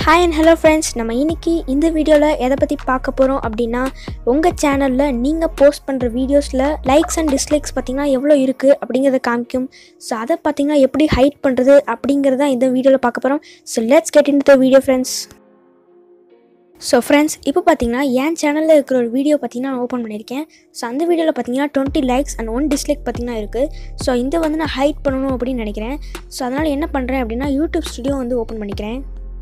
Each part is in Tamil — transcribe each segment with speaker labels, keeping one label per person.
Speaker 1: ஹாய் அண்ட் ஹலோ ஃப்ரெண்ட்ஸ் நம்ம இன்னைக்கு இந்த வீடியோவில் எதை பற்றி பார்க்க போகிறோம் அப்படின்னா உங்கள் சேனலில் நீங்கள் போஸ்ட் பண்ணுற வீடியோஸில் லைக்ஸ் அண்ட் டிஸ்லைக்ஸ் பார்த்தீங்கன்னா எவ்வளோ இருக்குது அப்படிங்கிறத காமிக்கும் ஸோ அதை பார்த்தீங்கன்னா எப்படி ஹைட் பண்ணுறது அப்படிங்கிறத இந்த வீடியோவில் பார்க்க போகிறோம் so let's get in the video friends so friends இப்போ பார்த்தீங்கன்னா என் சேனலில் இருக்கிற ஒரு வீடியோ பார்த்தீங்கன்னா நான் ஓப்பன் பண்ணியிருக்கேன் ஸோ அந்த வீடியோவில் பார்த்தீங்கன்னா twenty likes and one dislike பார்த்தீங்கன்னா இருக்குது ஸோ இந்த வந்து நான் ஹைட் பண்ணணும் அப்படின்னு நினைக்கிறேன் ஸோ அதனால் என்ன பண்ணுறேன் அப்படின்னா யூடியூப் ஸ்டுடியோ வந்து ஓப்பன் பண்ணிக்கிறேன்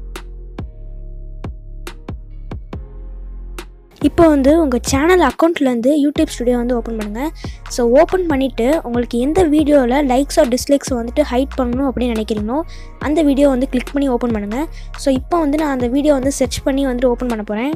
Speaker 1: இப்போ வந்து உங்கள் சேனல் அக்கௌண்ட்லேருந்து யூடியூப் ஸ்டுடியோ வந்து ஓப்பன் பண்ணுங்கள் ஸோ ஓப்பன் பண்ணிவிட்டு உங்களுக்கு எந்த வீடியோவில் லைக்ஸ் ஆர் டிஸ்லைக்ஸ் வந்துட்டு ஹைட் பண்ணணும் அப்படின்னு நினைக்கிறீங்களோ அந்த வீடியோ வந்து கிளிக் பண்ணி ஓப்பன் பண்ணுங்கள் ஸோ இப்போ வந்து நான் அந்த வீடியோ வந்து சர்ச் பண்ணி வந்துட்டு ஓப்பன் பண்ண போகிறேன்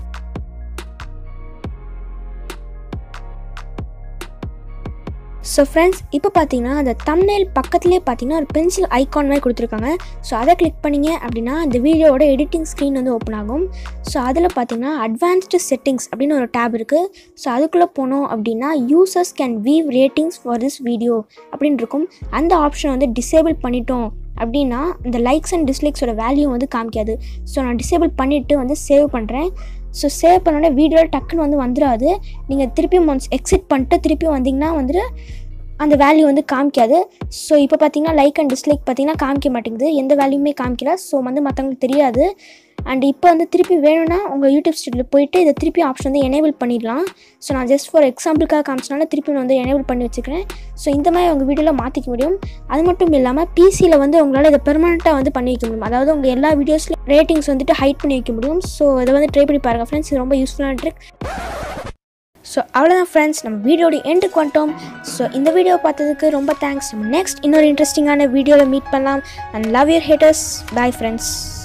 Speaker 1: ஸோ ஃப்ரெண்ட்ஸ் இப்போ பார்த்தீங்கன்னா அந்த தம்னேல் பக்கத்துலேயே பார்த்தீங்கன்னா ஒரு பென்சில் ஐகான் மாதிரி கொடுத்துருக்காங்க ஸோ அதை கிளிக் பண்ணிங்க அப்படின்னா இந்த வீடியோவோட எடிட்டிங் ஸ்க்ரீன் வந்து ஓப்பன் ஆகும் ஸோ அதில் பார்த்தீங்கன்னா அட்வான்ஸ்டு செட்டிங்ஸ் அப்படின்னு ஒரு டேப் இருக்குது ஸோ அதுக்குள்ளே போனோம் அப்படின்னா users can view ratings for this video அப்படின்னு இருக்கும் அந்த ஆப்ஷன் வந்து டிசேபிள் பண்ணிட்டோம் அப்படின்னா இந்த லைக்ஸ் அண்ட் டிஸ்லைக்ஸோட வேல்யூ வந்து காமிக்காது ஸோ நான் டிசேபிள் பண்ணிவிட்டு வந்து சேவ் பண்ணுறேன் ஸோ சேவ் பண்ணோடனே வீடியோ டக்குன்னு வந்து வந்துடாது நீங்கள் திருப்பியும் ஒன்ஸ் எக்ஸிட் பண்ணிட்டு திருப்பியும் வந்தீங்கன்னா வந்துட்டு அந்த வேல்யூ வந்து காமிக்காது ஸோ இப்போ பார்த்தீங்கன்னா லைக் அண்ட் டிஸ்லைக் பார்த்தீங்கன்னா காமிக்க மாட்டேங்குது எந்த வேல்யூமே காமிக்கல ஸோ வந்து மற்றவங்களுக்கு தெரியாது அண்ட் இப்போ வந்து திருப்பி வேணும்னா உங்கள் யூடியூப் ஸ்டுடியோவில் போயிட்டு இதை திருப்பி ஆப்ஷன் வந்து எனேபிள் பண்ணிடலாம் ஸோ நான் ஜஸ்ட் ஃபார் எக்ஸாம்பிளுக்காக காமிச்சனால திருப்பி நான் வந்து எனேபிள் பண்ணி வச்சுக்கிறேன் ஸோ இந்த மாதிரி உங்கள் வீடியோவில் மாற்றிக்க முடியும் அது மட்டும் இல்லாமல் பிசியில் வந்து உங்களால் இதை பெர்மனெண்ட்டாக வந்து பண்ணி வைக்க முடியும் அதாவது உங்கள் எல்லா வீடியோஸ்லையும் ரேட்டிங்ஸ் வந்துட்டு ஹைட் பண்ணி வைக்க முடியும் ஸோ இதை வந்து ட்ரை பண்ணி பாருங்கள் ஃப்ரெண்ட்ஸ் இது ரொம்ப யூஸ்ஃபுல்லான ட்ரிக் ஸோ அவ்வளோதான் ஃப்ரெண்ட்ஸ் நம்ம வீடியோட எண்டுக்கு வந்துட்டோம் ஸோ இந்த வீடியோ பார்த்ததுக்கு ரொம்ப தேங்க்ஸ் நம்ம நெக்ஸ்ட் இன்னொரு இன்ட்ரெஸ்டிங்கான வீடியோவில் மீட் பண்ணலாம் and love your haters bye friends